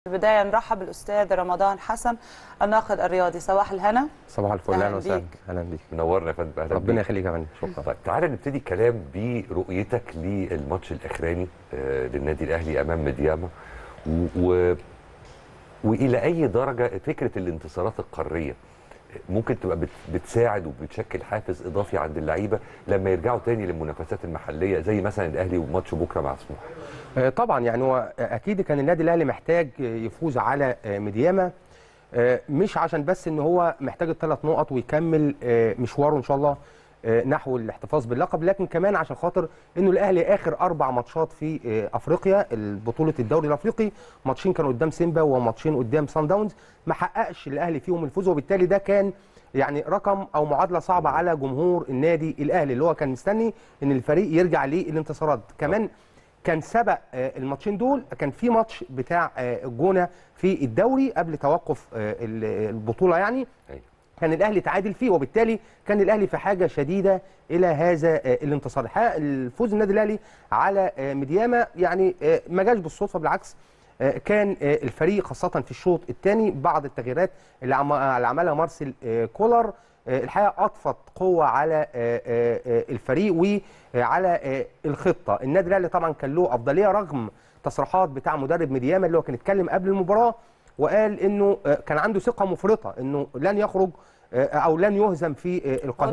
البداية نرحب بالأستاذ رمضان حسن الناقد الرياضي صباح الهنا صباح الفل أهلاً اهلا وسهلا بيك. اهلا بيك منورنا يا فندم اهلا ربنا بيك. يخليك يا فندم شكرا طيب تعالى نبتدي كلام برؤيتك للماتش الاخراني آه، للنادي الاهلي امام مدياما و... و... والى اي درجه فكره الانتصارات القاريه ممكن تبقى بت... بتساعد وبتشكل حافز اضافي عند اللعيبه لما يرجعوا تاني للمنافسات المحليه زي مثلا الاهلي وماتش بكره مع سموحه آه، طبعا يعني هو اكيد كان النادي الاهلي محتاج يفوز على آه، مدياما آه، مش عشان بس ان هو محتاج الثلاث نقط ويكمل آه، مشواره ان شاء الله آه، نحو الاحتفاظ باللقب لكن كمان عشان خاطر انه الاهلي اخر اربع ماتشات في آه، افريقيا بطوله الدوري الافريقي ماتشين كانوا قدام سيمبا وماتشين قدام سان داونز ما حققش الاهلي فيهم الفوز وبالتالي ده كان يعني رقم او معادله صعبه على جمهور النادي الاهلي اللي هو كان مستني ان الفريق يرجع للانتصارات كمان كان سبق آه، الماتشين دول كان في ماتش بتاع آه، الجونه في الدوري قبل توقف آه، ال- البطوله يعني أيوة. كان الاهلي تعادل فيه وبالتالي كان الاهلي في حاجه شديده الى هذا آه، الانتصار الحقيقه الفوز النادي الاهلي على آه، مدياما يعني آه، ما جاش بالصدفه بالعكس آه، كان آه، الفريق خاصه في الشوط الثاني بعض التغييرات اللي عم- اللي عملها مارسيل آه، كولر آه، الحقيقه اضفت قوه على آه، آه، آه، الفريق وعلى آه، الخطه النادي الاهلي طبعا كان له افضليه رغم تصريحات بتاع مدرب مدياما اللي هو كان اتكلم قبل المباراه وقال انه آه، كان عنده ثقه مفرطه انه لن يخرج آه، او لن يهزم في آه، القاهره